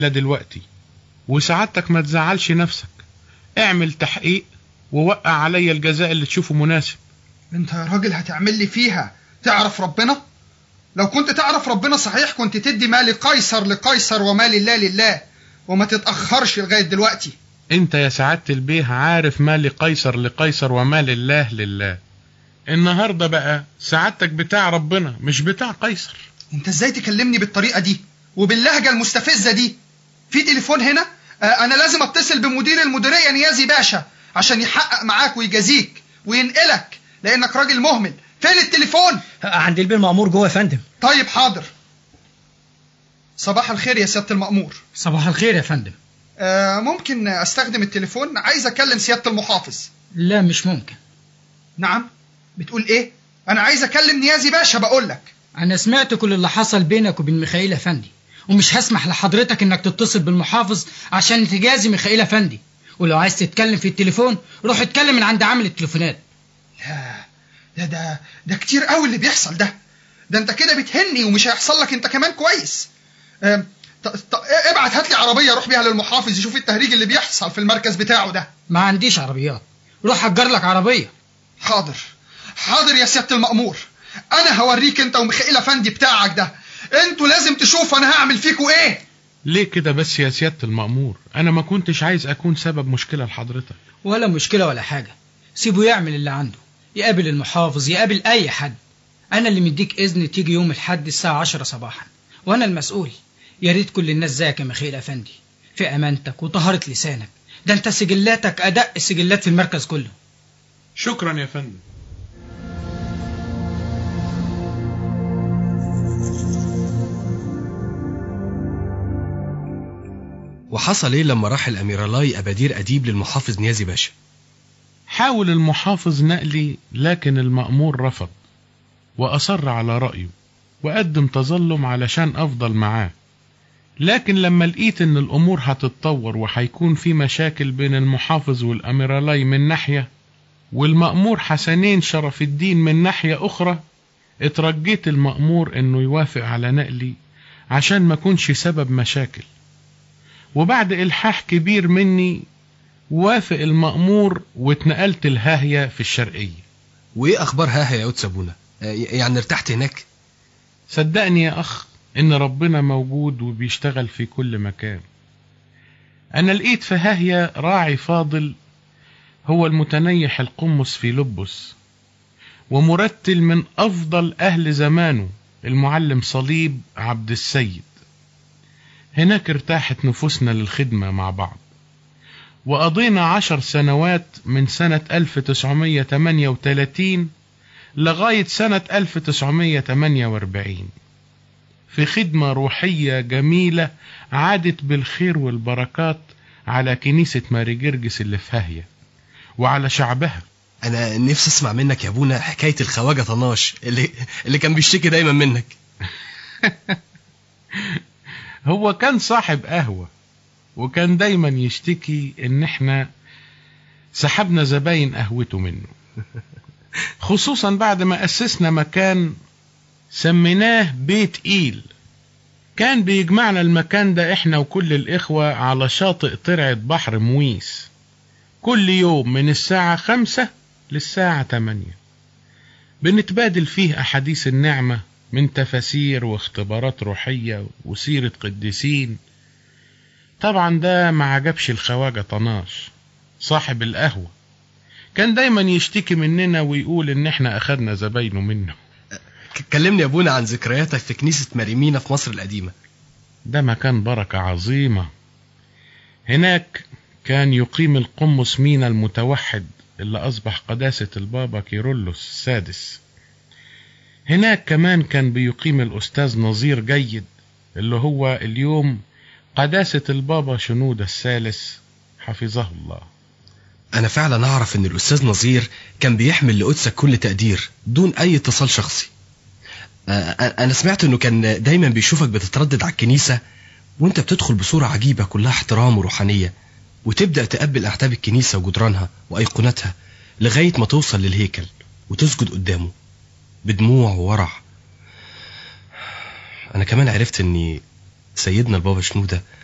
لا دلوقتي وسعادتك ما تزعلش نفسك اعمل تحقيق ووقع عليا الجزاء اللي تشوفه مناسب انت يا راجل هتعمل لي فيها تعرف ربنا لو كنت تعرف ربنا صحيح كنت تدي مال قيصر لقيصر ومال الله لله وما تتأخرش لغاية دلوقتي انت يا سعادة البيه عارف ما لقيصر لقيصر وما لله لله النهاردة بقى سعادتك بتاع ربنا مش بتاع قيصر انت ازاي تكلمني بالطريقة دي وباللهجة المستفزة دي في تليفون هنا آه انا لازم اتصل بمدير المديرية نيازي باشا عشان يحقق معاك ويجازيك وينقلك لانك راجل مهمل فين التليفون عند البيه المأمور جوه يا فندم طيب حاضر صباح الخير يا سيادة المأمور صباح الخير يا فندم آه ممكن استخدم التليفون عايز اكلم سيادة المحافظ لا مش ممكن نعم بتقول ايه انا عايز اكلم نيازي باشا بقول لك انا سمعت كل اللي حصل بينك وبين ميخائيل افندي ومش هسمح لحضرتك انك تتصل بالمحافظ عشان تجازي ميخائيل افندي ولو عايز تتكلم في التليفون روح اتكلم من عند عامل التليفونات لا ده ده ده كتير قوي اللي بيحصل ده ده انت كده بتهني ومش هيحصل لك انت كمان كويس آم، ط- ط- ابعت هات لي عربيه روح بيها للمحافظ يشوف التهريج اللي بيحصل في المركز بتاعه ده ما عنديش عربيات روح اجر لك عربيه حاضر حاضر يا سياده المأمور انا هوريك انت وميخائيل افندي بتاعك ده انتوا لازم تشوفوا انا هعمل فيكوا ايه ليه كده بس يا سيادة المأمور انا ما كنتش عايز اكون سبب مشكلة لحضرتك ولا مشكله ولا حاجه سيبه يعمل اللي عنده يقابل المحافظ يقابل اي حد انا اللي مديك اذن تيجي يوم الحد الساعه 10 صباحا وانا المسؤول يا ريت كل الناس زيك يا ميخائيل افندي في امانتك وطهاره لسانك ده انت سجلاتك ادق السجلات في المركز كله شكرا يا فندم وحصل ايه لما راح الاميرالاي ابادير اديب للمحافظ نيازي باشا حاول المحافظ نقلي لكن المأمور رفض وأصر على رأيه وقدم تظلم علشان أفضل معاه لكن لما لقيت إن الأمور هتتطور وهيكون في مشاكل بين المحافظ والأميرالاي من ناحية والمأمور حسنين شرف الدين من ناحية أخرى اترجيت المأمور إنه يوافق على نقلي عشان ما كونش سبب مشاكل وبعد إلحاح كبير مني وافق المأمور واتنقلت الهاهية في الشرقية وايه اخبار هاها يا قدس ابونا آه، يعني ارتحت هناك صدقني يا أخ إن ربنا موجود وبيشتغل في كل مكان أنا لقيت في هاهية راعي فاضل هو المتنيح القمص في لبس ومرتل من أفضل أهل زمانه المعلم صليب عبد السيد هناك ارتاحت نفوسنا للخدمة مع بعض وقضينا عشر سنوات من سنة 1938 لغاية سنة 1948 في خدمة روحية جميلة عادت بالخير والبركات على كنيسة ماري جرجس اللي في هاهية وعلى شعبها انا نفسي اسمع منك يا ابونا حكايه الخواجه طناش اللي اللي كان بيشتكي دايما منك هو كان صاحب قهوة وكان دايما يشتكي ان احنا سحبنا زباين قهوته منه خصوصا بعد ما أسسنا مكان سميناه بيت إيل كان بيجمعنا المكان ده احنا وكل الإخوة على شاطئ ترعة بحر مويس كل يوم من الساعة خمسة للساعة تمانية بنتبادل فيه أحاديث النعمة من تفاسير واختبارات روحية وسيرة قديسين طبعا ده ما عجبش الخواجة طناش صاحب القهوة كان دايما يشتكي مننا ويقول ان احنا اخدنا زباينه منه ك- كلمني يا ابونا عن ذكرياتك في كنيسه مريمينا في مصر القديمه ده مكان بركة عظيمة هناك كان يقيم القمص مينا المتوحد اللي أصبح قداسة البابا كيرلس السادس هناك كمان كان بيقيم الأستاذ نظير جيد اللي هو اليوم قداسة البابا شنودة الثالث حفظه الله انا فعلا اعرف ان الاستاذ نظير كان بيحمل لقدسك كل تقدير دون اي اتصال شخصي آه، آه، انا سمعت انه كان دايما بيشوفك بتتردد على الكنيسه وانت بتدخل بصوره عجيبه كلها احترام وروحانيه وتبدا تقبل اعتاب الكنيسه وجدرانها وايقوناتها لغايه ما توصل للهيكل وتسجد قدامه بدموع وورع انا كمان عرفت ان سيدنا البابا شنوده